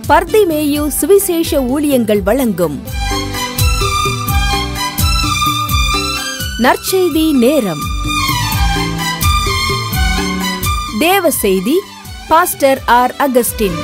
பர்திமேயு சுவிசேஷ ஊழியங்கள் வழங்கும் நற்செய்தி நேரம் தேவ செய்தி பாஸ்டர் ஆர் அகஸ்டின்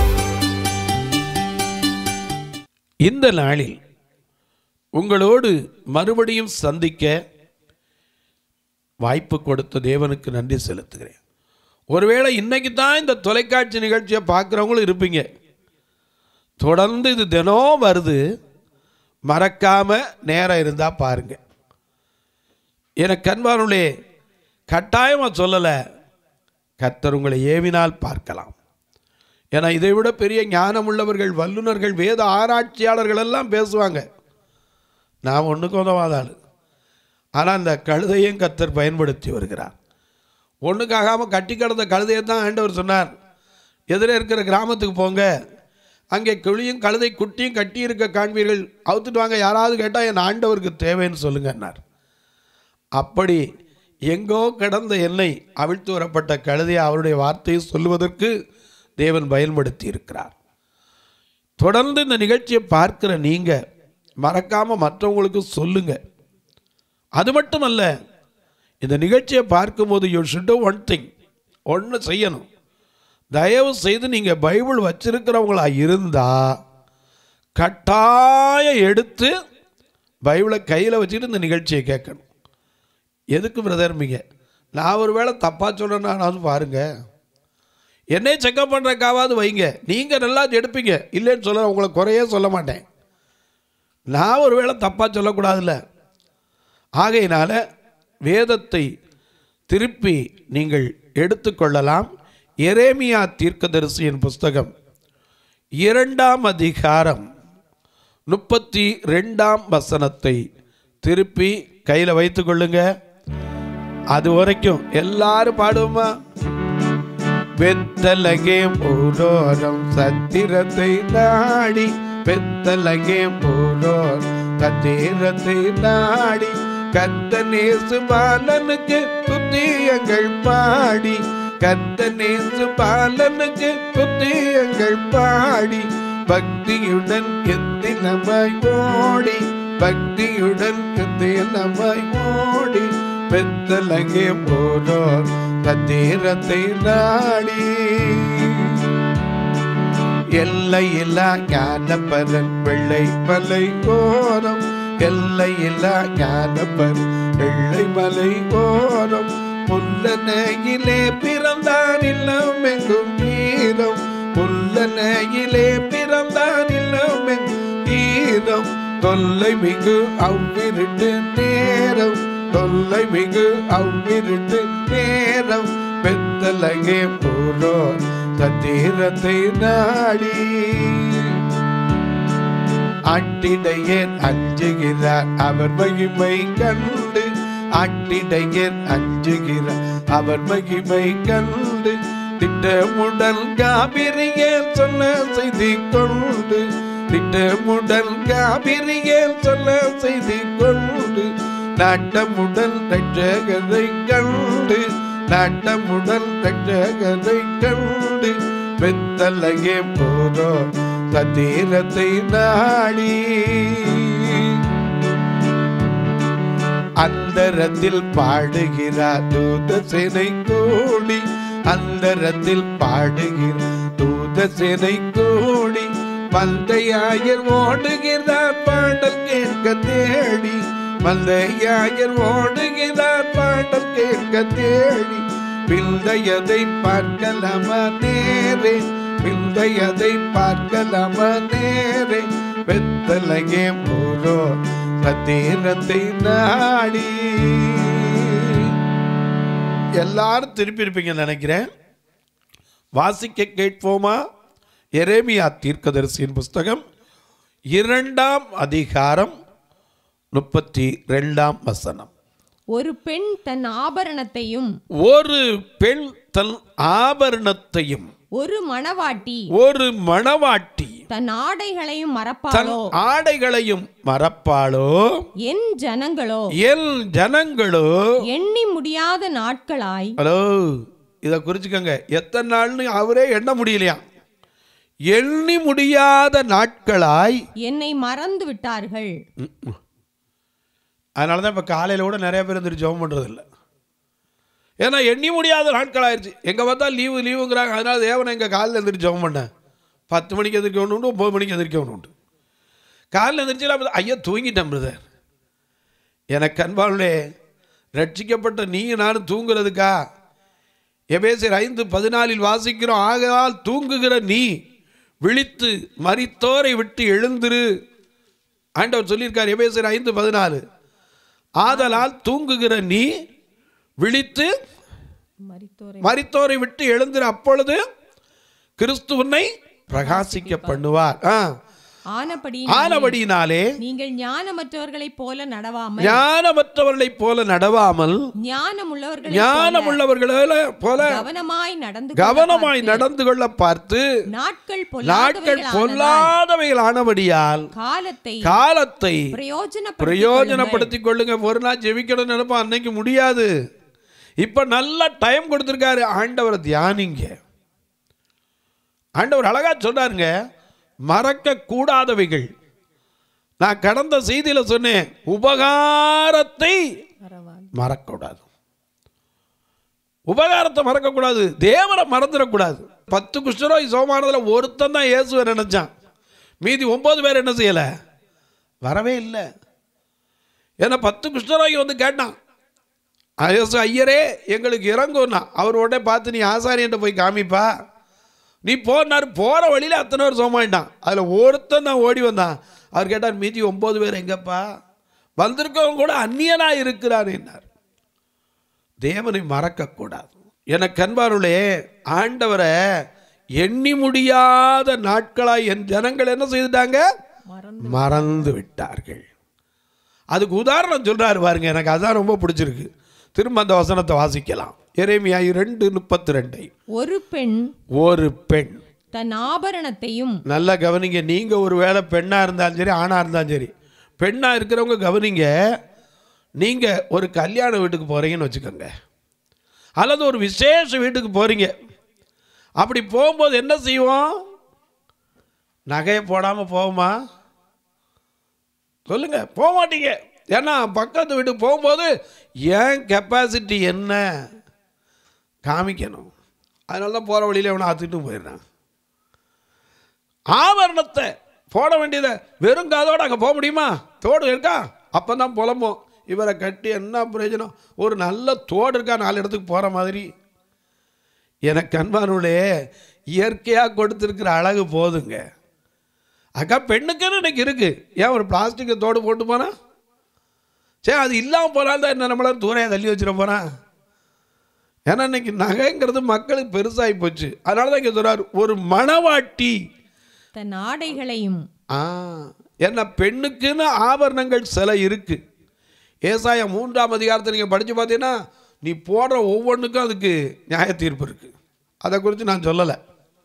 இந்த நாளில் உங்களோடு மறுபடியும் சந்திக்க வாய்ப்பு கொடுத்த தேவனுக்கு நன்றி செலுத்துகிறேன் ஒருவேளை இன்னைக்கு தான் இந்த தொலைக்காட்சி நிகழ்ச்சியை பார்க்குறவங்களும் இருப்பீங்க தொடர்ந்து இது தினம் வருது மறக்காம நேரம் இருந்தால் பாருங்க எனக்கு கண்பானுள்ளே கட்டாயமாக சொல்லலை கர்த்தர் உங்களை ஏவினால் பார்க்கலாம் ஏன்னா இதை விட பெரிய ஞானம் உள்ளவர்கள் வல்லுநர்கள் வேத ஆராய்ச்சியாளர்கள் எல்லாம் பேசுவாங்க நான் ஒன்றுக்கு உதவாத ஆள் ஆனால் அந்த கழுதையும் கர்த்தர் பயன்படுத்தி வருகிறார் ஒன்றுக்காகாமல் கட்டி கிடந்த கழுதையை தான் ஆண்டவர் சொன்னார் எதிரே இருக்கிற கிராமத்துக்கு போங்க அங்கே கிளியும் கழுதை குட்டியும் கட்டி இருக்க காண்பீர்கள் அவுத்துட்டு வாங்க யாராவது கேட்டால் என் ஆண்டவருக்கு தேவைன்னு சொல்லுங்கன்னார் அப்படி எங்கோ கிடந்த என்னை அவிழ்த்து வரப்பட்ட கழுதையை அவருடைய வார்த்தையை சொல்லுவதற்கு தேவன் பயன்படுத்தி இருக்கிறார் தொடர்ந்து இந்த நிகழ்ச்சியை பார்க்கிற நீங்கள் மறக்காமல் மற்றவங்களுக்கு சொல்லுங்க அது மட்டுமல்ல இந்த நிகழ்ச்சியை பார்க்கும்போது you should do one thing ஒன்று செய்யணும் தயவு செய்து நீங்கள் பைபிள் வச்சிருக்கிறவங்களா இருந்தால் கட்டாயம் எடுத்து பைபிளை கையில் வச்சுட்டு இந்த நிகழ்ச்சியை கேட்கணும் எதுக்கு பிரதர்மிங்க நான் ஒரு வேளை தப்பாக சொல்கிறேன்னாவது பாருங்கள் என்னை செக்கப் பண்ணுறக்காவது வைங்க நீங்கள் நல்லா எடுப்பீங்க இல்லைன்னு சொல்ல உங்களை குறையே சொல்ல மாட்டேன் நான் ஒரு வேளை தப்பாக சொல்லக்கூடாதுல்ல ஆகையினால வேதத்தை திருப்பி நீங்கள் எடுத்துக்கொள்ளலாம் எரேமியா தீர்க்கதரிசியின் புஸ்தகம் இரண்டாம் அதிகாரம் முப்பத்தி ரெண்டாம் வசனத்தை திருப்பி கையில் வைத்துக்கொள்ளுங்க அது வரைக்கும் எல்லாரும் பாடுவோமா பெத்தலகே பூரோரம் சத்திரத்தை நாடி பெத்தலகே பூரோர் சத்திரத்தை நாடி கத்தனேசு பாலனுக்கு புத்தியங்கள் பாடி கத்தனேசு பாலனுக்கு புத்தியங்கள் பாடி பக்தியுடன் எத்தினமாய் ஓடி பக்தியுடன் எத்தினமாய் ஓடி பெத்தலகே போனோர் கத்தீரத்தை நாடி எல்லையில்லா ஞானப்பரன் வெள்ளை மலை கோரம் எல்லையில்லா ஞானப்பரன் வெள்ளை மலை கோரம் புல்லனையிலே பிறந்தார் இல்லம் எங்கும் வீரம் புல்லனையிலே பிறந்தார் இல்லம் எங்கும் வீரம் தொல்லை மிகு அவ்விருட்டு நேரம் தொல்லை மிகு அவ்விருட்டு நேரம் பெத்தலகே போரோ சத்தீரத்தை நாடி அட்டிடையேன் அஞ்சுகிறார் அவர் மகிமை கண்டு அட்டிடையேன் அஞ்சுகிறார் அவர் மகிமை கண்டு திட்டமுடல் காபிரியேன் சொன்ன செய்தி கொண்டு திட்டமுடல் காபிரியேன் சொன்ன செய்தி கொண்டு நாட்டமுடன் ரட்சகரை கண்டு நாட்டமுடன் ரட்சகரை கண்டு பெத்தலையே போதோ சதீரத்தை நாடி அந்தரத்தில் பாடுகிறார் தூத சேனை கூடி அந்தரத்தில் பாடுகிறார் தூத சேனை கூடி மந்தையாயர் ஓடுகிறார் பாடல் கேட்க தேடி மந்தையாயர் ஓடுகிறார் பாடல் கேட்க தேடி பிந்தையதை பார்க்கலாமா நேரே பிந்தையதை பார்க்கலாமா நேரே வெத்தலையே போரோ சத்தீரத்தை நாடி எல்லாரும் திருப்பி இருப்பீங்கன்னு நினைக்கிறேன் வாசிக்க கேட்போமா எரேமியா தீர்க்கதரிசியின் புஸ்தகம் இரண்டாம் அதிகாரம் முப்பத்தி ரெண்டாம் வசனம் ஒரு பெண் தன் ஆபரணத்தையும் ஒரு பெண் தன் ஆபரணத்தையும் ஒரு மணவாட்டி ஒரு மணவாட்டி தன் ஆடைகளையும் தன் மறப்பாளோ ஆடைகளையும் மறப்பாளோ என் ஜனங்களோ என் ஜனங்களோ எண்ணி முடியாத நாட்களாய் ஹலோ இதை குறிச்சுக்கோங்க எத்தனை நாள்னு அவரே எண்ண முடியலையா எண்ணி முடியாத நாட்களாய் என்னை மறந்து விட்டார்கள் அதனால தான் இப்போ காலையில் கூட நிறைய பேர் வந்துட்டு ஜெபம் பண்ணுறதில்ல ஏன்னா எண்ணி முடியாத நாட்கள் ஆயிடுச்சு எங்கே பார்த்தா லீவு லீவுங்கிறாங்க அதனால தேவனை எங்கள் காலையில் எழுந்திரிச்சு ஜெபம் பண்ணேன் பத்து மணிக்கு எந்திரிக்க ஒன்று உண்டு ஒம்பது மணிக்கு எந்திரிக்க ஒன்று உண்டு காலையில் எந்திரிச்சு ஐயா தூங்கிட்டேன் பிரதர் எனக்கு அன்பாளே ரட்சிக்கப்பட்ட நீங்க நானும் தூங்குறதுக்கா எபேசியர் ஐந்து பதினாலில் வாசிக்கிறோம் ஆகையால் தூங்குகிற நீ விழித்து மரித்தோரை விட்டு எழுந்திரு ஆண்டவர் சொல்லியிருக்கார் எபேசியர் ஐந்து பதினாலு ஆதலால் தூங்குகிற நீ விழித்து மரித்தோரை மரித்தோரை விட்டு எழுந்திரு அப்பொழுது கிறிஸ்து உன்னை பிரகாசிக்க பண்ணுவார் ஆ. ஆனபடி ஆனபடியினாலே நீங்கள் ஞானமற்றவர்களைப் போல நடவாமல் ஞானமற்றவர்களைப் போல நடவாமல் ஞானமுள்ளவர்களை ஞானமுள்ளவர்கள போல கவனமாய் நடந்து கவனமாய் நடந்து கொள்ள பார்த்து நாட்கள் நாட்கள் பொல்லாதவைகளானதால் பொல்லாதவைகள் ஆனபடியால் காலத்தை காலத்தை பிரயோஜனப்படுத்திக் பிரயோஜனப்படுத்திக் கொள்ளுங்க ஒரு நாள் ஜெபிக்கணும்னு நினைப்போம் அன்னைக்கு முடியாது இப்ப நல்ல டைம் கொடுத்துருக்காரு ஆண்டவரை தியானிங்க ஆண்டவர் அழகா சொன்னாருங்க மறக்க கூடாதவைகள் நான் கடந்த செய்தியில சொன்னேன் உபகாரத்தை பரவாயில்லை. மறக்கக்கூடாது உபகாரத்தை மறக்கக்கூடாது தேவனை மறந்துடக்கூடாது பத்து குஷ்டரோய் சோமானதில் ஒருத்தன் தான் இயேசுவை நினைச்சான் மீதி ஒன்பது பேர் என்ன செய்யலை வரவே இல்லை ஏன்னா பத்து குஷ்டரோகி வந்து கேட்டான் ஐயசு ஐயரே எங்களுக்கு இறங்கும்னா அவர் உடனே பார்த்து நீ ஆசாரியன்ட்ட போய் காமிப்பா நீ போனார் போகிற வழியில் அத்தனை பேர் சோமாயிட்டான் அதில் ஒருத்தன் தான் ஓடி வந்தான் அவர் கேட்டார் மீதி ஒம்பது பேர் எங்கப்பா வந்திருக்கவங்க கூட அந்நியனாக இருக்கிறார் என்னார் தேவனை மறக்கக்கூடாது எனக்கு அன்பாருளே ஆண்டவரை எண்ணி முடியாத நாட்களாய் என் ஜனங்கள் என்ன செய்துட்டாங்க மறந்து மறந்து விட்டார்கள் அதுக்கு உதாரணம் சொல்றாரு பாருங்க எனக்கு அதான் ரொம்ப பிடிச்சிருக்கு திரும்ப அந்த வசனத்தை வாசிக்கலாம் எரேமியா ரெண்டு முப்பத்தி ரெண்டை ஒரு பெண் ஒரு பெண் தன் ஆபரணத்தையும் நல்லா கவனிங்க நீங்க ஒரு வேளை பெண்ணா இருந்தாலும் சரி ஆணா இருந்தாலும் சரி பெண்ணா இருக்கிறவங்க கவனிங்க நீங்க ஒரு கல்யாண வீட்டுக்கு போறீங்கன்னு வச்சுக்கோங்க அல்லது ஒரு விசேஷ வீட்டுக்கு போறீங்க அப்படி போகும்போது என்ன செய்வோம் நகையை போடாம போவோமா சொல்லுங்க போக மாட்டீங்க ஏன்னா பக்கத்து வீட்டுக்கு போகும்போது ஏன் கெப்பாசிட்டி என்ன காமிக்கணும் அதனால தான் போகிற வழியில் எவனை ஆத்துக்கிட்டு போயிடுறான் ஆபரணத்தை போட வேண்டியதை வெறும் காதோட அங்கே போக முடியுமா தோடு இருக்கா அப்போ தான் புலம்போம் இவரை கட்டி என்ன பிரயோஜனம் ஒரு நல்ல தோடு இருக்கா நாலு இடத்துக்கு போகிற மாதிரி எனக்கு அன்பானுளே இயற்கையாக கொடுத்துருக்கிற அழகு போதுங்க அக்கா பெண்ணுக்குன்னு இன்னைக்கு இருக்கு ஏன் ஒரு பிளாஸ்டிக்கை தோடு போட்டு போனா சரி அது இல்லாமல் போனால் தான் என்ன நம்மளால தூரையாக தள்ளி வச்சிட போகிறான் ஏன்னா இன்னைக்கு நகைங்கிறது மக்களுக்கு பெருசாகி போச்சு அதனால தான் இங்கே சொல்றாரு ஒரு மணவாட்டி தன் ஆடைகளையும் ஆ என்ன பெண்ணுக்குன்னு ஆபரணங்கள் சில இருக்கு ஏசாயா மூன்றாம் அதிகாரத்தை நீங்கள் படித்து பார்த்தீங்கன்னா நீ போடுற ஒவ்வொன்றுக்கும் அதுக்கு நியாய தீர்ப்பு இருக்கு அதை குறித்து நான் சொல்லலை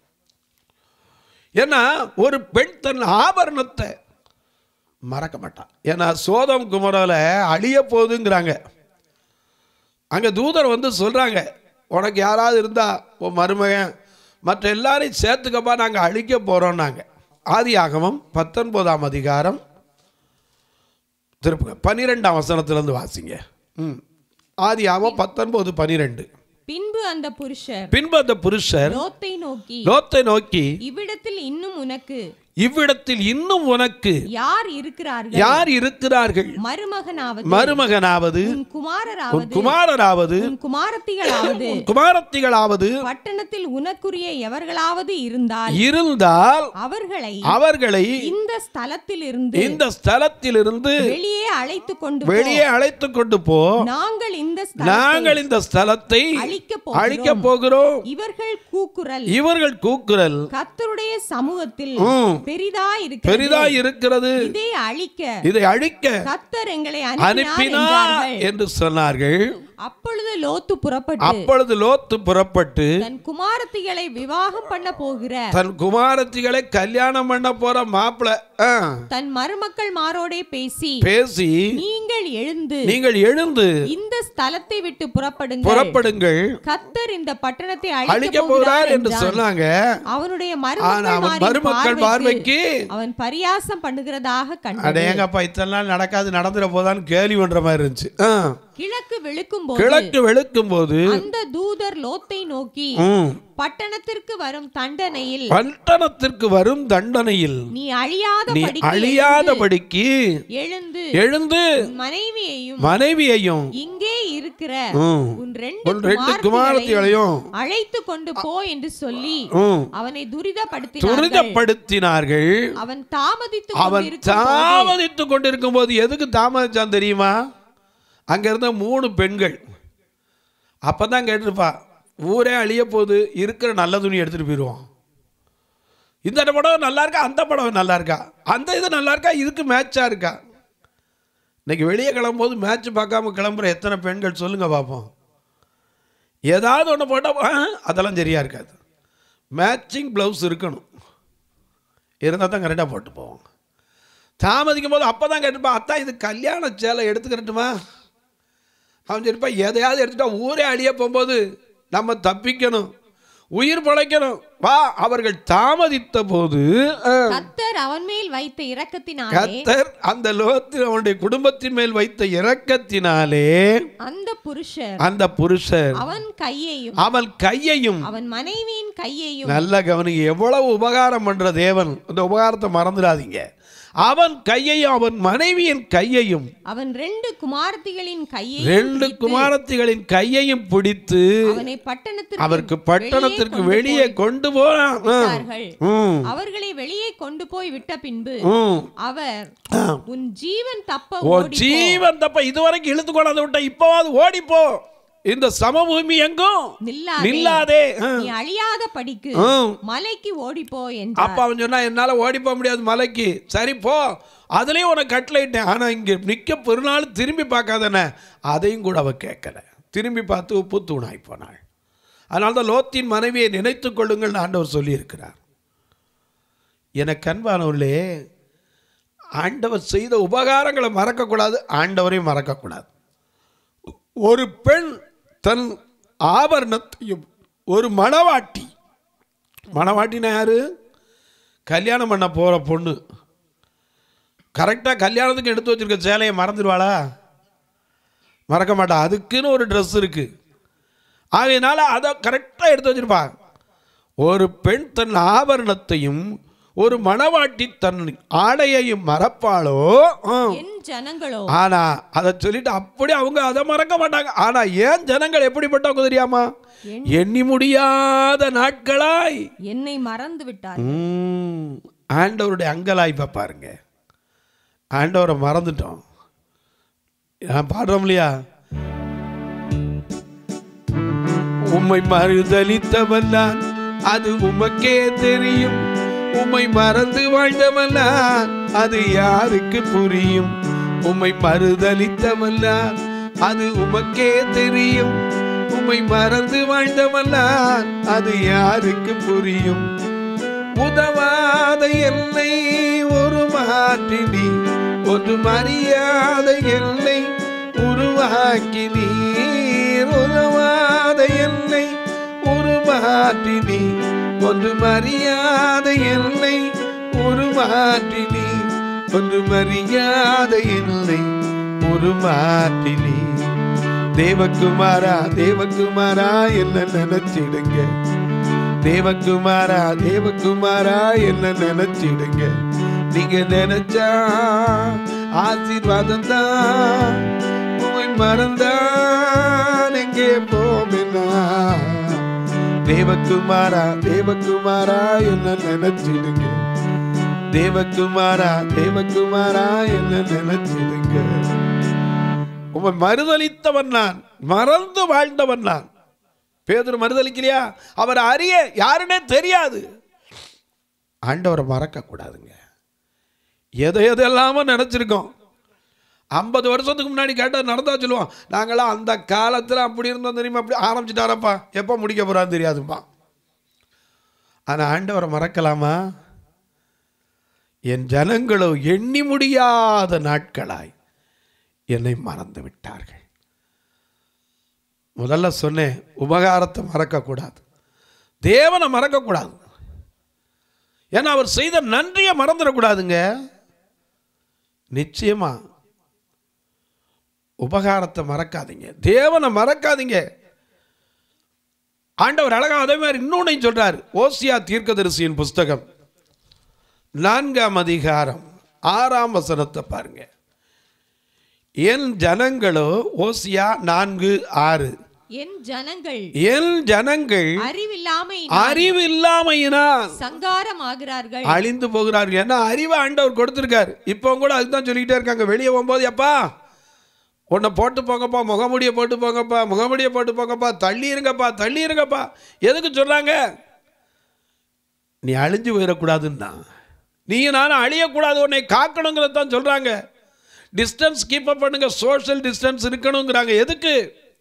ஏன்னா ஒரு பெண் தன் ஆபரணத்தை மறக்க மாட்டான் ஏன்னா சோதம் குமரில் அழிய போகுதுங்கிறாங்க அங்கே தூதர் வந்து சொல்கிறாங்க உனக்கு யாராவது இருந்தால் உன் மருமகன் மற்ற எல்லாரையும் சேர்த்துக்கப்பா நாங்கள் அழிக்க போகிறோம்னாங்க ஆதி ஆகமம் பத்தொன்பதாம் அதிகாரம் திருப்புங்க பன்னிரெண்டாம் வசனத்திலேருந்து வாசிங்க ம் ஆதி ஆகமம் பத்தொன்பது பன்னிரெண்டு பின்பு அந்த புருஷர் பின்பு அந்த புருஷர் லோத்தை நோக்கி லோத்தை நோக்கி இவ்விடத்தில் இன்னும் உனக்கு இவ்விடத்தில் இன்னும் உனக்கு யார் இருக்கிறார்கள் யார் இருக்கிறார்கள் மருமகனாவது மருமகனாவது உன் குமாரராவது உன் குமாரராவது உன் குமாரத்திகளாவது உன் குமாரத்திகளாவது பட்டணத்தில் உனக்குரிய எவர்களாவது இருந்தால் இருந்தால் அவர்களை அவர்களை இந்த ஸ்தலத்தில் இருந்து இந்த ஸ்தலத்திலிருந்து வெளியே அழைத்து கொண்டு போ. வெளியே அழைத்து கொண்டு போ நாங்கள் இந்த ஸ்தலத்தை நாங்கள் இந்த ஸ்தலத்தை அழிக்க அழிக்க போகிறோம் போகிறோம் இவர்கள் கூக்குரல் இவர்கள் கூக்குரல் கர்த்தருடைய சமூகத்தில் ம், பெரிதா இருக்கிறது பெரிதா இருக்கிறது இதை அழிக்க இதை அழிக்க கர்த்தர் எங்களை அனுப்பினார் அனுப்பினார் என்றார்கள் என்று சொன்னார்கள் அப்பொழுது லோத்து புறப்பட்டு அப்பொழுது லோத்து புறப்பட்டு தன் குமாரத்திகளை விவாகம் பண்ண போகிற தன் குமாரத்திகளை கல்யாணம் பண்ண போற மாப்பிள தன் மருமக்கள் மாரோடே பேசி பேசி நீங்கள் எழுந்து நீங்கள் எழுந்து இந்த ஸ்தலத்தை விட்டு புறப்படுங்கள் புறப்படுங்கள் கத்தர் இந்த பட்டணத்தை அழிக்க அழிக்க போகிறார் போகிறார் என்று என்றான். சொன்னாங்க அவனுடைய ஆனா அவன் மருமக்கள் மருமக்கள் பார்வைக்கு அவன் பரியாசம் பண்ணுகிறதாக கண்டது அடேங்கப்பா இத்தனை நாள் நடக்காது நடந்துட போதான்னு கேலி பண்ற மாதிரி இருந்துச்சு ஆ. கிழக்கு வெளுக்கும் போது கிழக்கு வெளுக்கும் போது அந்த தூதர் லோத்தை நோக்கி ம், பட்டணத்திற்கு வரும் தண்டனையில் பட்டணத்திற்கு வரும் தண்டனையில் நீ அழியாத நீ அழியாதபடிக்கு எழுந்து எழுந்து உன் மனைவியையும் மனைவியையும் இங்கே இருக்கிற ம், உன் ரெண்டு உன் ரெண்டு குமாரத்திகளையும் குமாரத்திகளையும் அழைத்து கொண்டு போ என்று சொல்லி ம், அவனை துரிதப்படுத்தினார்கள் துரிதப்படுத்தினார்கள் அவன் தாமதித்து அவன் கொண்டிருக்கும் போது தாமதித்து கொண்டிருக்கும் போது எதுக்கு தாமதிச்சான் தெரியுமா அங்க இருந்த மூணு பெண்கள் அப்பதான் கேட்டிருப்பா ஊரே அழிய போகுது இருக்கிற நல்ல துணி எடுத்துட்டு போயிடுவோம் இந்த படம் நல்லா இருக்கா அந்த படம் நல்லா இருக்கா அந்த இது நல்லா இருக்கா இதுக்கு மேட்சா இருக்கா இன்னைக்கு வெளியே கிளம்பும்போது மேட்ச் பார்க்காம கிளம்புற எத்தனை பெண்கள் சொல்லுங்க பார்ப்போம் ஏதாவது ஒன்று போட்டால் அதெல்லாம் சரியா இருக்காது மேட்சிங் ப்ளவுஸ் இருக்கணும் இருந்தால் தான் கரெக்டாக போட்டு போவோம் தாமதிக்கும் போது அப்போ தான் கேட்டுப்பா அத்தா இது கல்யாண சேலை எடுத்துக்கிறட்டுமா அவன் சரிப்பா எதையாவது எடுத்துட்டா ஊரே அழிய போகும்போது நம்ம தப்பிக்கணும் உயிர் பிழைக்கணும் வா அவர்கள் தாமதித்த போது ஆ, கத்தர் அவன் மேல் வைத்த இரக்கத்தினாலே கத்தர் அந்த லோகத்தில் அவனுடைய குடும்பத்தின் மேல் வைத்த இரக்கத்தினாலே அந்த புருஷர் அந்த புருஷர் அவன் கையையும் அவன் கையையும் அவன் மனைவியின் கையையும் நல்ல கவனிங்க எவ்வளவு உபகாரம் பண்ற தேவன் இந்த உபகாரத்தை மறந்துடாதீங்க அவன் கையையும் அவன் மனைவியின் கையையும் அவன் ரெண்டு குமாரத்திகளின் கையை ரெண்டு குமாரத்திகளின் கையையும் பிடித்து அவனை பட்டணத்திற்கு அவருக்கு பட்டணத்திற்கு வெளியே கொண்டு போனான் ஆ. விட்டார்கள். ம், அவர்களை வெளியே கொண்டு போய் விட்ட பின்பு ம். அவர் ஆ. உன் ஜீவன் தப்ப ஓ ஓடி ஜீவன் தப்ப இதுவரைக்கும் இழுத்து கொண்டாந்து விட்ட இப்பவாது ஓடிப்போ இந்த சமபூமி எங்கும் நில்லாதே நில்லாதே ஆ. நீ அழியாத படிக்கு ம். மலைக்கு ஓடிப்போ என்றார் அப்ப அவன் சொன்னா என்னால ஓடி போக முடியாது மலைக்கு சரி போ அதுலயும் உனக்கு கட்டளையிட்டேன் ஆனா இங்க நிக்க பெருநாள் திரும்பி பார்க்காதன அதையும் கூட அவ கேட்கல திரும்பி பார்த்து உப்பு தூணாய் போனாள் அதனால தான் லோத்தின் மனைவியை நினைத்துக் கொள்ளுங்கள் ஆண்டவர் சொல்லியிருக்கிறார் எனக்கு அன்பானவர்களே ஆண்டவர் செய்த உபகாரங்களை மறக்கக்கூடாது ஆண்டவரையும் மறக்கக்கூடாது ஒரு பெண் தன் ஆபரணத்தையும் ஒரு மணவாட்டி மணவாட்டினா யாரு கல்யாணம் பண்ண போகிற பொண்ணு கரெக்டாக கல்யாணத்துக்கு எடுத்து வச்சிருக்க சேலையை மறந்துடுவாளா மறக்க மாட்டா அதுக்குன்னு ஒரு ட்ரெஸ் இருக்கு ஆகையினால அதை கரெக்டாக எடுத்து வச்சிருப்பா ஒரு பெண் தன் ஆபரணத்தையும் ஒரு மணவாட்டி தன் ஆடையையும் மறப்பாளோ ஆ. என் ஜனங்களோ ஆனா அதை சொல்லிட்டு அப்படி அவங்க அதை மறக்க மாட்டாங்க ஆனா ஏன் ஜனங்கள் எப்படிப்பட்டவங்க தெரியாமா எண்ணி முடியாத நாட்களாய் என்னை மறந்து விட்டார் ம், ஆண்டவருடைய அங்கலாய்ப்பை பாருங்க ஆண்டவரை மறந்துட்டோம் நான் பாடுறோம் இல்லையா உம்மை மறுதலித்தவன் நான் அது உமக்கே தெரியும் உம்மை மறந்து வாழ்ந்தவன் நான் அது யாருக்கு புரியும் உம்மை மறுதலித்தவன் நான் அது உமக்கே தெரியும் உம்மை மறந்து வாழ்ந்தவன் நான் அது யாருக்கு புரியும் உதவாத என்னை ஒரு மாற்றினி ஒரு மரியாத என்னை உருவாக்கி நீர் உதவாத என்னை ஒரு மாற்றினி ஒன்று மரியாத என்னை உருமாற்றினி ஒன்று மரியாத என்னை உருமாற்றினி தேவகுமாரா தேவகுமாரா என்ன நினைச்சிடுங்க தேவகுமாரா தேவகுமாரா என்ன நினைச்சிடுங்க நீங்க நினைச்சா ஆசீர்வாதம் தான் உமை மறந்தான் எங்கே போமினா தேவகுமாரா தேவகுமாரா என்ன நினைச்சிடுங்க தேவகுமாரா தேவகுமாரா என்ன நினைச்சிடுங்க உமை மறுதலித்தவன் நான் மறந்து வாழ்ந்தவன் நான் பேதுரு மறுதலிக்கலையா அவர் அறிய யாருன்னே தெரியாது ஆண்டவரை மறக்க கூடாதுங்க எதை எதெல்லாமோ நினைச்சிருக்கோம் ஐம்பது வருஷத்துக்கு முன்னாடி கேட்டால் நடந்தா சொல்லுவோம் நாங்களாம் அந்த காலத்தில் அப்படி இருந்தோம் தெரியுமா அப்படி ஆரம்பிச்சிட்டாரப்பா எப்போ முடிக்க போகிறான்னு தெரியாதுப்பா ஆனால் ஆண்டவரை மறக்கலாமா என் ஜனங்களோ எண்ணி முடியாத நாட்களாய் என்னை மறந்து விட்டார்கள் முதல்ல சொன்னேன் உபகாரத்தை மறக்கக்கூடாது தேவனை மறக்கக்கூடாது ஏன்னா அவர் செய்த நன்றியை மறந்துடக்கூடாதுங்க நிச்சயமா உபகாரத்தை மறக்காதீங்க தேவனை மறக்காதீங்க ஆண்டவர் அழகா அதே மாதிரி இன்னொன்னையும் சொல்றார் ஓசியா தீர்க்கதரிசியின் புஸ்தகம் நான்காம் அதிகாரம் ஆறாம் வசனத்தை பாருங்க என் ஜனங்களோ ஓசியா நான்கு ஆறு என் ஜனங்கள் என் ஜனங்கள் அறிவில்லாமை அறிவு இல்லாமையினால் சங்காரமாகிறார்கள் அழிந்து போகிறார்கள் ஏன்னா அறிவை ஆண்டவர் கொடுத்துருக்காரு இப்போ கூட அதுதான் சொல்லிக்கிட்டே இருக்காங்க வெளியே போகும்போது எப்பா உன்னை போட்டு போங்கப்பா முகமுடியை போட்டு போங்கப்பா முகமுடியை போட்டு போங்கப்பா தள்ளி இருங்கப்பா தள்ளி இருங்கப்பா எதுக்கு சொல்கிறாங்க நீ அழிஞ்சு போயிடக்கூடாதுன்னா நீ நானும் அழியக்கூடாது உன்னை காக்கணுங்கிறது தான் சொல்கிறாங்க டிஸ்டன்ஸ் கீப்பப் பண்ணுங்க சோஷியல் டிஸ்டன்ஸ் இருக்கணுங்கிறாங்க எதுக்கு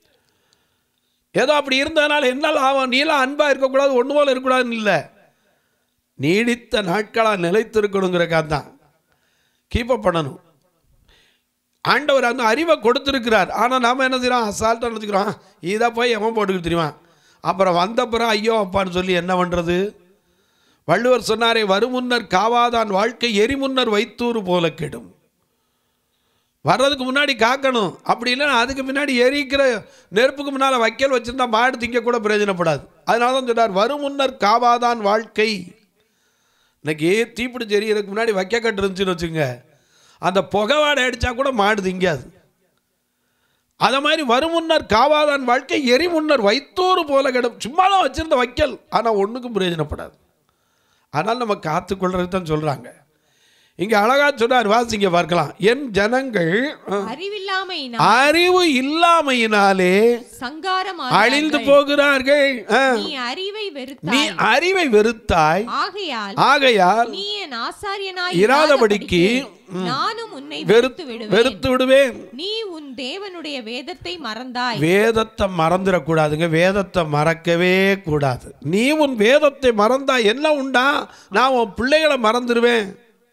ஏதோ அப்படி இருந்ததுனால என்னால் ஆகும் நீலாம் அன்பாக இருக்கக்கூடாது ஒன்று போல இருக்கக்கூடாதுன்னு இல்லை நீடித்த நாட்களாக நிலைத்திருக்கணுங்கிறக்காக தான் கீப்பப் பண்ணணும் ஆண்டவர் அந்த அறிவை கொடுத்துருக்கிறார் ஆனால் நாம் என்ன செய்கிறோம் அசால்ட்டாக நினச்சிக்கிறோம் இதை போய் எவன் போட்டுக்கிட்டு தெரியுமா அப்புறம் வந்தப்புறம் ஐயோ அப்பான்னு சொல்லி என்ன பண்ணுறது வள்ளுவர் சொன்னாரே வருமுன்னர் காவாதான் வாழ்க்கை எரிமுன்னர் வைத்தூறு போல கெடும் வர்றதுக்கு முன்னாடி காக்கணும் அப்படி இல்லைன்னா அதுக்கு முன்னாடி எரிக்கிற நெருப்புக்கு முன்னால் வைக்கல் வச்சுருந்தா மாடு திங்க கூட பிரயோஜனப்படாது அதனால தான் சொன்னார் வரும் முன்னர் காவாதான் வாழ்க்கை இன்னைக்கு தீப்பிடிச்சு எரியறதுக்கு முன்னாடி வைக்க கட்டு இருந்துச்சுன்னு வச்சுங்க அந்த புகை வாடை அடித்தா கூட மாடு திங்காது அதை மாதிரி வரும் முன்னர் காவாதான் வாழ்க்கை எரி முன்னர் வைத்தோறு போல கிடும் சும்மா தான் வச்சுருந்த வைக்கல் ஆனால் ஒன்றுக்கும் பிரயோஜனப்படாது ஆனால் நம்ம காத்துக்கொள்றது தான் சொல்கிறாங்க இங்கே அழகா சொன்னார் வாசிங்க பார்க்கலாம் என் ஜனங்கள் அஹ், அறிவில்லாமை அறிவு இல்லாமையினாலே சங்காரம் அழிந்து போகிறார்கள் அஹ், நீ அறிவை நீ வெறுத்தாய் அறிவை வெறுத்தாய் ஆகையால் ஆகையால் நீ என் ஆசாரியனாய் இராதபடிக்கு, இராதபடிக்கு நானும் உன்னை வெறுத்து வெறுத்து விடுவேன் வெறுத்து விடுவேன் நீ உன் தேவனுடைய வேதத்தை மறந்தாய் வேதத்தை மறந்துடக்கூடாதுங்க வேதத்தை மறக்கவே கூடாது நீ உன் வேதத்தை மறந்தா என்ன உண்டா நான் உன் பிள்ளைகளை மறந்துடுவேன்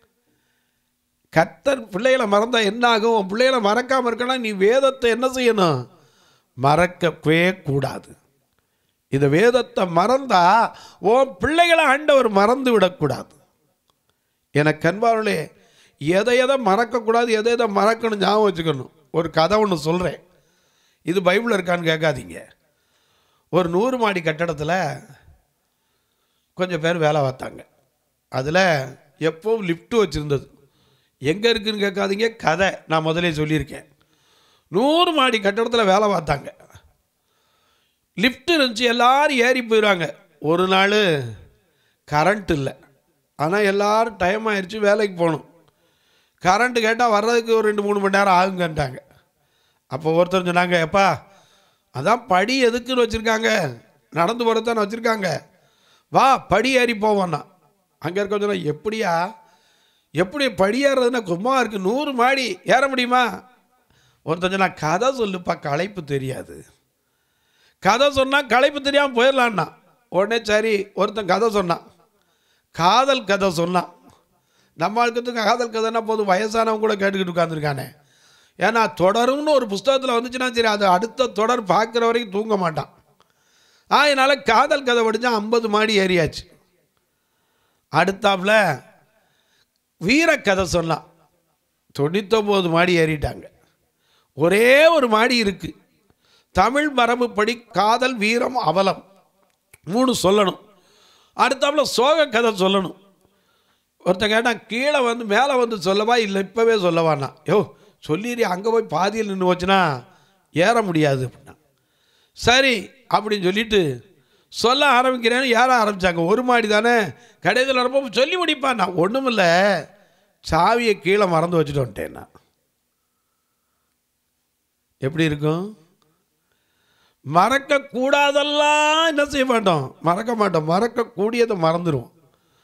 கர்த்தர் பிள்ளைகளை மறந்தா என்ன ஆகும் உன் பிள்ளைகளை மறக்காம இருக்கணும் நீ வேதத்தை என்ன செய்யணும் மறக்கவே கூடாது இந்த வேதத்தை மறந்தா உன் பிள்ளைகளை ஆண்டவர் மறந்து விடக்கூடாது எனக்கு கண்பார்களே எதை எதை மறக்கக்கூடாது எதை எதை மறக்கணும் ஞாபகம் வச்சுக்கணும் ஒரு கதை ஒன்று சொல்கிறேன் இது பைபிள் இருக்கான்னு கேட்காதீங்க ஒரு நூறு மாடி கட்டடத்தில் கொஞ்சம் பேர் வேலை பார்த்தாங்க அதில் எப்பவும் லிஃப்ட்டு வச்சுருந்தது எங்கே இருக்குன்னு கேட்காதீங்க கதை நான் முதலே சொல்லியிருக்கேன் நூறு மாடி கட்டடத்தில் வேலை பார்த்தாங்க லிஃப்ட் இருந்துச்சு எல்லாரும் ஏறி போயிடுவாங்க ஒரு நாள் கரண்ட் இல்லை ஆனால் எல்லாரும் டைம் ஆயிடுச்சு வேலைக்கு போகணும் கரண்ட்டு கேட்டால் வர்றதுக்கு ஒரு ரெண்டு மூணு மணி நேரம் ஆகுங்கன்ட்டாங்க அப்போ ஒருத்தர் சொன்னாங்க எப்பா அதான் படி எதுக்குன்னு வச்சுருக்காங்க நடந்து போகிறதானே வச்சுருக்காங்க வா படி ஏறி போவோன்னா அங்கே இருக்க சொன்னா எப்படியா எப்படி படி ஏறுறதுன்னா சும்மா இருக்குது நூறு மாடி ஏற முடியுமா ஒருத்தன் சொன்னா கதை சொல்லுப்பா களைப்பு தெரியாது கதை சொன்னால் களைப்பு தெரியாமல் போயிடலான்னா உடனே சரி ஒருத்தன் கதை சொன்னான் காதல் கதை சொன்னான் நம்ம ஆளுக்கத்துக்கு காதல் கதைன்னா போதும் வயசானவங்க கூட கேட்டுக்கிட்டு உட்காந்துருக்கானே ஏன்னா தொடரும்னு ஒரு புஸ்தகத்தில் வந்துச்சுன்னா சரி அது அடுத்த தொடர் பார்க்குற வரைக்கும் தூங்க மாட்டான் அதனால் காதல் கதை படித்தா ஐம்பது மாடி ஏறியாச்சு அடுத்தாப்புல வீரக்கதை சொன்னான் தொண்ணூத்தொம்பது மாடி ஏறிட்டாங்க ஒரே ஒரு மாடி இருக்குது தமிழ் மரபுப்படி காதல் வீரம் அவலம் மூணு சொல்லணும் அடுத்தாப்புல சோக கதை சொல்லணும் ஒருத்தன் கேட்டான் கீழே வந்து மேலே வந்து சொல்லவா இல்லை இப்போவே சொல்லவான்னா யோ சொல்லிடு அங்கே போய் பாதியில் நின்று போச்சுன்னா ஏற முடியாது அப்படின்னா சரி அப்படின்னு சொல்லிட்டு சொல்ல ஆரம்பிக்கிறேன்னு ஏற ஆரம்பித்தாங்க ஒரு மாடி தானே கடைசியில் ரொம்ப சொல்லி முடிப்பான் நான் ஒன்றும் இல்லை சாவியை கீழே மறந்து வச்சுட்டு வந்துட்டேன் நான் எப்படி இருக்கும் மறக்கக்கூடாதெல்லாம் என்ன செய்ய மாட்டோம் மறக்க மாட்டோம் மறக்கக்கூடியதை மறந்துடுவோம்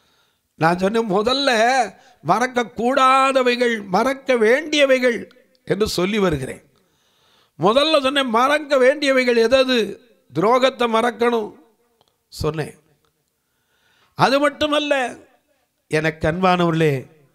நான் சொன்னேன் முதல்ல மறக்கக்கூடாதவைகள் மறக்க வேண்டியவைகள் என்று சொல்லி வருகிறேன் முதல்ல சொன்னேன் மறக்க வேண்டியவைகள் எதது துரோகத்தை மறக்கணும் சொன்னேன் அது மட்டுமல்ல எனக்கு அன்பானவர்களே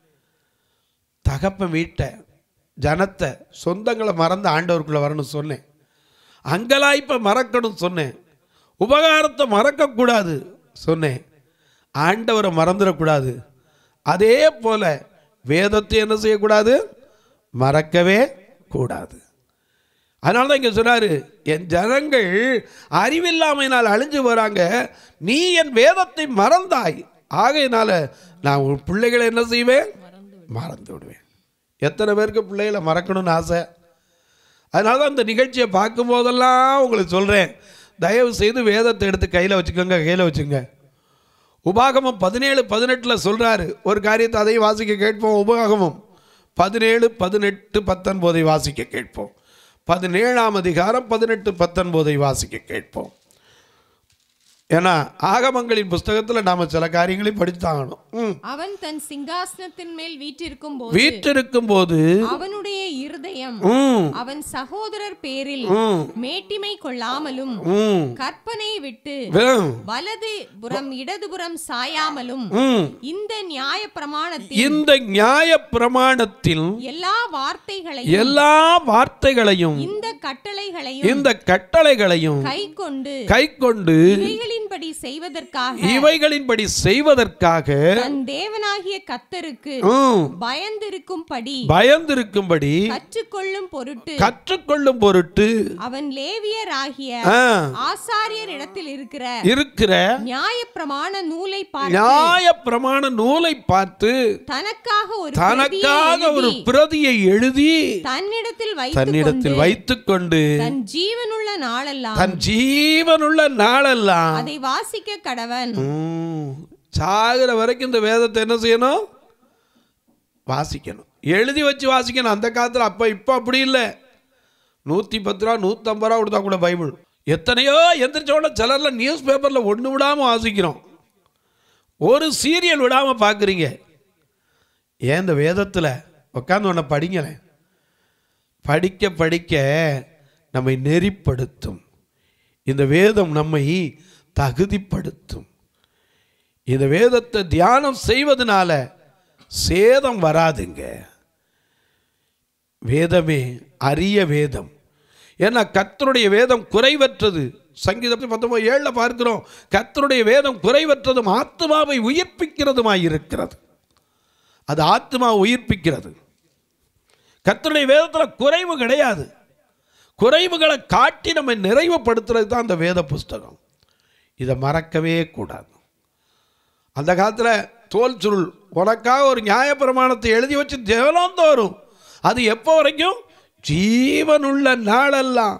தகப்பன் வீட்டை ஜனத்தை சொந்தங்களை மறந்து ஆண்டவருக்குள்ளே வரணும் சொன்னேன் அங்கலாய்ப்பை மறக்கணும் சொன்னேன் உபகாரத்தை மறக்கக்கூடாது சொன்னேன் ஆண்டவரை மறந்துடக்கூடாது அதே போல வேதத்தை என்ன செய்யக்கூடாது மறக்கவே கூடாது அதனால தான் இங்கே சொன்னார் என் ஜனங்கள் அறிவில்லாமையினால் அழிஞ்சு வராங்க நீ என் வேதத்தை மறந்தாய் ஆகையினால நான் உன் பிள்ளைகளை என்ன செய்வேன் மறந்து விடுவேன் எத்தனை பேருக்கு பிள்ளைகளை மறக்கணும்னு ஆசை அதனால தான் இந்த நிகழ்ச்சியை பார்க்கும்போதெல்லாம் உங்களுக்கு சொல்கிறேன் தயவு செய்து வேதத்தை எடுத்து கையில் வச்சுக்கோங்க கையில் வச்சுங்க உபாகமம் பதினேழு பதினெட்டில் சொல்கிறாரு ஒரு காரியத்தை அதையும் வாசிக்க கேட்போம் உபாகமம் பதினேழு பதினெட்டு பத்தொன்பதை வாசிக்க கேட்போம் பதினேழாம் அதிகாரம் பதினெட்டு பத்தொன்பதை வாசிக்க கேட்போம் ஏன்னா ஆகமங்களின் புஸ்தகத்தில் நாம் சில காரியங்களை படித்தாகணும் ம் அவன் தன் சிங்காசனத்தின் மேல் வீற்றிருக்கும் போது வீற்றிருக்கும் போது அவனுடைய இருதயம் ம் அவன் சகோதரர் பேரில் ம் மேட்டிமை கொள்ளாமலும் ம் கற்பனை விட்டு ம், வலது புறம் இடதுபுறம் சாயாமலும் ம் இந்த நியாய பிரமாணத்தில் இந்த நியாய பிரமாணத்தில் எல்லா வார்த்தைகளையும் எல்லா வார்த்தைகளையும் இந்த கட்டளைகளையும் இந்த கட்டளைகளையும் கை கொண்டு கை கொண்டு இவைகளின்படி செய்வதற்காக இவைகளின்படி செய்வதற்காக தன் தேவனாகிய கத்தருக்கு ம், பயந்திருக்கும்படி பயந்திருக்கும்படி கற்றுக்கொள்ளும் பொருட்டு கற்றுக்கொள்ளும் பொருட்டு அவன் லேவியராகிய ஆ, ஆசாரியர் இடத்தில் இருக்கிற இருக்கிற நியாய பிரமாண நூலை பார்த்து நியாய பிரமாண நூலை பார்த்து தனக்காக ஒரு தனக்காக பிரதியை ஒரு எழுதி, பிரதியை எழுதி தன்னிடத்தில் வைத்துக் தன்னிடத்தில் கொண்டு வைத்துக்கொண்டு தன் ஜீவனுள்ள நாளெல்லாம் தன் ஜீவனுள்ள நாளெல்லாம் அதை வாசிக்க கடவன் ம், சாகிற வரைக்கும் இந்த வேதத்தை என்ன செய்யணும் வாசிக்கணும் எழுதி வச்சு வாசிக்கணும் அந்த காலத்தில் அப்போ இப்போ அப்படி இல்லை நூற்றி பத்து ரூபா நூற்றம்பது ரூபா கொடுத்தா கூட பைபிள் எத்தனையோ எந்திரிச்ச உடனே சிலரில் நியூஸ் பேப்பரில் ஒன்று விடாமல் வாசிக்கிறோம் ஒரு சீரியல் விடாமல் பார்க்குறீங்க ஏன் இந்த வேதத்தில் உட்காந்து உன்னை படிங்களேன் படிக்க படிக்க நம்மை நெறிப்படுத்தும் இந்த வேதம் நம்மை தகுதிப்படுத்தும் இந்த வேதத்தை தியானம் செய்வதனால சேதம் வராதுங்க வேதமே அரிய வேதம் ஏன்னா கர்த்தருடைய வேதம் குறைவற்றது சங்கீதத்தை பத்தொன்பது ஏழில் பார்க்கிறோம் கர்த்தருடைய வேதம் குறைவற்றதும் ஆத்மாவை உயிர்ப்பிக்கிறதுமாய் இருக்கிறது அது ஆத்மா உயிர்ப்பிக்கிறது கர்த்தருடைய வேதத்தில் குறைவு கிடையாது குறைவுகளை காட்டி நம்ம நிறைவுபடுத்துறது தான் அந்த வேத புஸ்தகம் இதை மறக்கவே கூடாது அந்த காலத்தில் தோல் சுருள் உனக்காக ஒரு நியாயப்பிரமாணத்தை எழுதி வச்சு தினம் தோறும் அது எப்போ வரைக்கும் ஜீவனுள்ள நாளெல்லாம்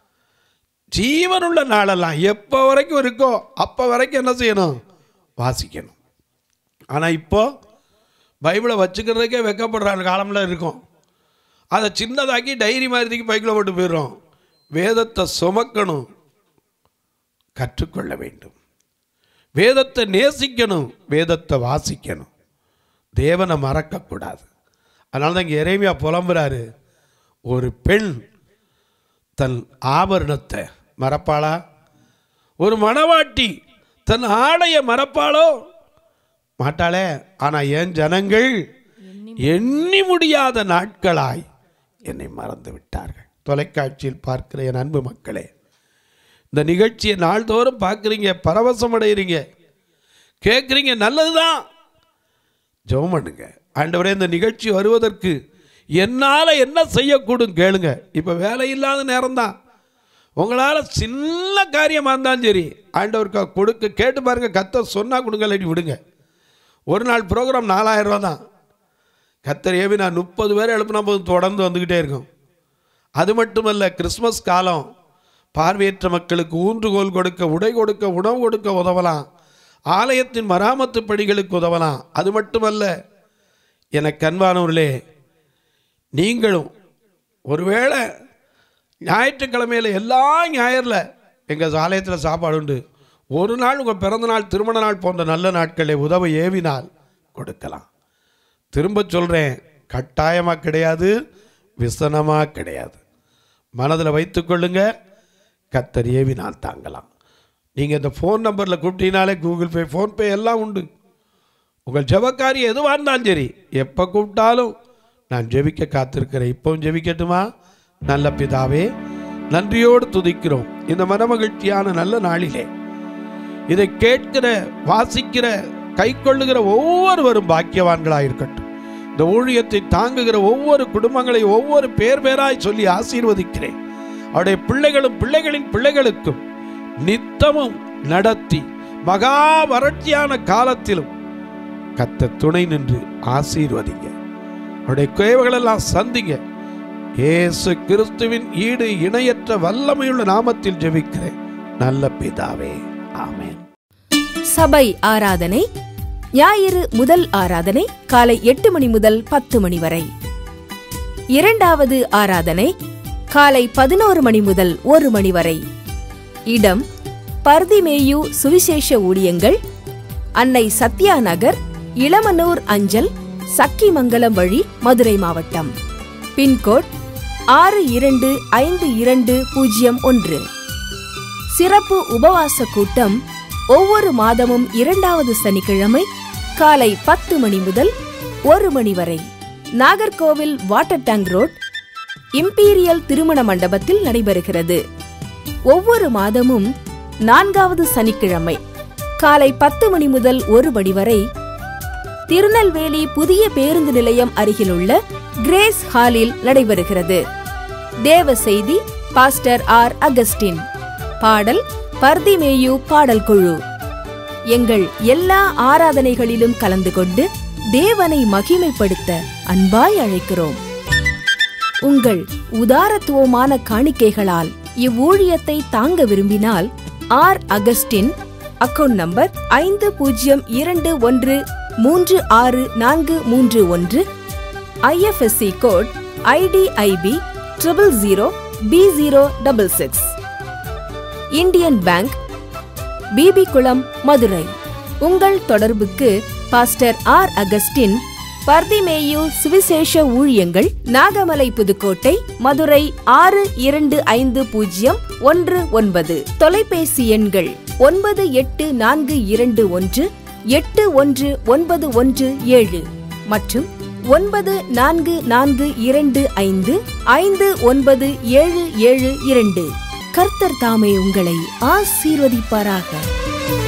ஜீவனுள்ள நாளெல்லாம் எப்போ வரைக்கும் இருக்கோ அப்போ வரைக்கும் என்ன செய்யணும் வாசிக்கணும் ஆனால் இப்போ பைபிளை வச்சுக்கிறதுக்கே வெக்கப்படுற காலம்ல இருக்கும் அதை சின்னதாக்கி டைரி மாதிரி தூக்கி பைக்கில் போட்டு போயிடுறோம் வேதத்தை சுமக்கணும் கற்றுக்கொள்ள வேண்டும் வேதத்தை நேசிக்கணும் வேதத்தை வாசிக்கணும் தேவனை மறக்கக்கூடாது அதனால தான் இங்கே இறைமையா புலம்புறாரு ஒரு பெண் தன் ஆபரணத்தை மறப்பாளா ஒரு மணவாட்டி தன் ஆடையை மறப்பாளோ மாட்டாளே ஆனால் என் ஜனங்கள் எண்ணி முடியாத நாட்களாய் என்னை மறந்து விட்டார்கள் தொலைக்காட்சியில் பார்க்கிற என் அன்பு மக்களே இந்த நிகழ்ச்சியை நாள்தோறும் பார்க்குறீங்க பரவசம் அடைகிறீங்க கேட்குறீங்க நல்லதுதான் ஜெபம் பண்ணுங்க ஆண்டவரே இந்த நிகழ்ச்சி வருவதற்கு என்னால் என்ன செய்யக்கூடும் கேளுங்க இப்போ வேலை இல்லாத நேரம்தான் உங்களால் சின்ன காரியமாக இருந்தாலும் சரி ஆண்டவருக்கு கொடுக்க கேட்டு பாருங்க கத்த சொன்னா கொடுங்க இல்லாட்டி விடுங்க ஒரு நாள் ப்ரோக்ராம் நாலாயிரம் ரூபா தான் கத்தர் ஏவி நான் முப்பது பேர் எழுப்பினா போதும் தொடர்ந்து வந்துக்கிட்டே இருக்கும் அது மட்டுமல்ல கிறிஸ்மஸ் காலம் பார்வையற்ற மக்களுக்கு ஊன்றுகோல் கொடுக்க உடை கொடுக்க உணவு கொடுக்க உதவலாம் ஆலயத்தின் மராமத்து பணிகளுக்கு உதவலாம் அது மட்டுமல்ல எனக்கு அன்பானவர்களே நீங்களும் ஒருவேளை ஞாயிற்றுக்கிழமையில் எல்லா ஞாயிறில் எங்கள் ஆலயத்தில் சாப்பாடு உண்டு ஒரு நாள் உங்கள் பிறந்த நாள் திருமண நாள் போன்ற நல்ல நாட்களை உதவ ஏவினால் கொடுக்கலாம் திரும்ப சொல்கிறேன் கட்டாயமாக கிடையாது விசனமா கிடையாது மனதில் வைத்துக்கொள்ளுங்க கத்தர் ஏவினால் தாங்கலாம் நீங்கள் இந்த ஃபோன் நம்பரில் கூப்பிட்டீங்கனாலே கூகுள் பே ஃபோன்பே எல்லாம் உண்டு உங்கள் ஜெபக்காரி எதுவாக இருந்தாலும் சரி எப்போ கூப்பிட்டாலும் நான் ஜெபிக்க காத்திருக்கிறேன் இப்பவும் ஜெபிக்கட்டுமா நல்ல பிதாவே நன்றியோடு துதிக்கிறோம் இந்த மனமகிழ்ச்சியான நல்ல நாளிலே இதை கேட்கிற வாசிக்கிற கைக்கொள்ளுகிற ஒவ்வொருவரும் பாக்கியவான்களாக இருக்கட்டும் இந்த ஊழியத்தை தாங்குகிற ஒவ்வொரு குடும்பங்களை ஒவ்வொரு பேர் பேராய் சொல்லி ஆசீர்வதிக்கிறேன் அவருடைய பிள்ளைகளும் பிள்ளைகளின் பிள்ளைகளுக்கும் நித்தமும் நடத்தி மகா வறட்சியான காலத்திலும் கத்த துணை நின்று ஆசீர்வதிங்க அவருடைய குறைவுகளெல்லாம் சந்திங்க இயேசு கிறிஸ்துவின் ஈடு இணையற்ற வல்லமையுள்ள நாமத்தில் ஜெபிக்கிறேன் நல்ல பிதாவே ஆமென் சபை ஆராதனை ஞாயிறு முதல் ஆராதனை காலை எட்டு மணி முதல் பத்து மணி வரை இரண்டாவது ஆராதனை காலை பதினோரு மணி முதல் ஒரு மணி வரை இடம் பர்திமேயு சுவிசேஷ ஊழியங்கள் அன்னை சத்யா நகர் இளமனூர் அஞ்சல் சக்கிமங்கலம் வழி மதுரை மாவட்டம் பின்கோட் ஆறு இரண்டு ஐந்து இரண்டு பூஜ்ஜியம் ஒன்று சிறப்பு உபவாச கூட்டம் ஒவ்வொரு மாதமும் இரண்டாவது சனிக்கிழமை காலை பத்து மணி முதல் ஒரு மணி வரை Nagercoil water tank road Imperial திருமண மண்டபத்தில் நடைபெறுகிறது ஒவ்வொரு மாதமும் நான்காவது சனிக்கிழமை காலை பத்து மணி முதல் ஒரு மணி வரை திருநெல்வேலி புதிய பேருந்து நிலையம் அருகிலுள்ள கிரேஸ் ஹாலில் நடைபெறுகிறது தேவ செய்தி பாஸ்டர் ஆர் அகஸ்டின் பாடல் பர்திமேயு பாடல் குழு எங்கள் எல்லா ஆராதனைகளிலும் கலந்து கொண்டு தேவனை மகிமைப்படுத்த அன்பாய் அழைக்கிறோம் உங்கள் உதாரத்துவமான காணிக்கைகளால் இவ்வூழியத்தை தாங்க விரும்பினால் ஆர் அகஸ்டின் அக்கவுண்ட் நம்பர் ஐந்து பூஜ்ஜியம் இரண்டு ஒன்று மூன்று ஆறு நான்கு மூன்று ஒன்று IFSC code IDIB triple zero B zero double six Indian Bank BB Kulam Madurai உங்கள் தொடர்புக்கு பாஸ்டர் ஆர் அகஸ்டின் பர்திமேயு சுவிசேஷ ஊழியங்கள் நாகமலை புதுக்கோட்டை மதுரை ஆறு இரண்டு ஐந்து பூஜ்ஜியம் ஒன்று ஒன்பது தொலைபேசி எண்கள் ஒன்பது எட்டு நான்கு இரண்டு ஒன்று எட்டு ஒன்று ஒன்பது ஒன்று ஏழு மற்றும் ஒன்பது நான்கு நான்கு இரண்டு ஐந்து ஐந்து ஒன்பது ஏழு ஏழு இரண்டு கர்த்தர் தாமே உங்களை ஆசீர்வதிப்பாராக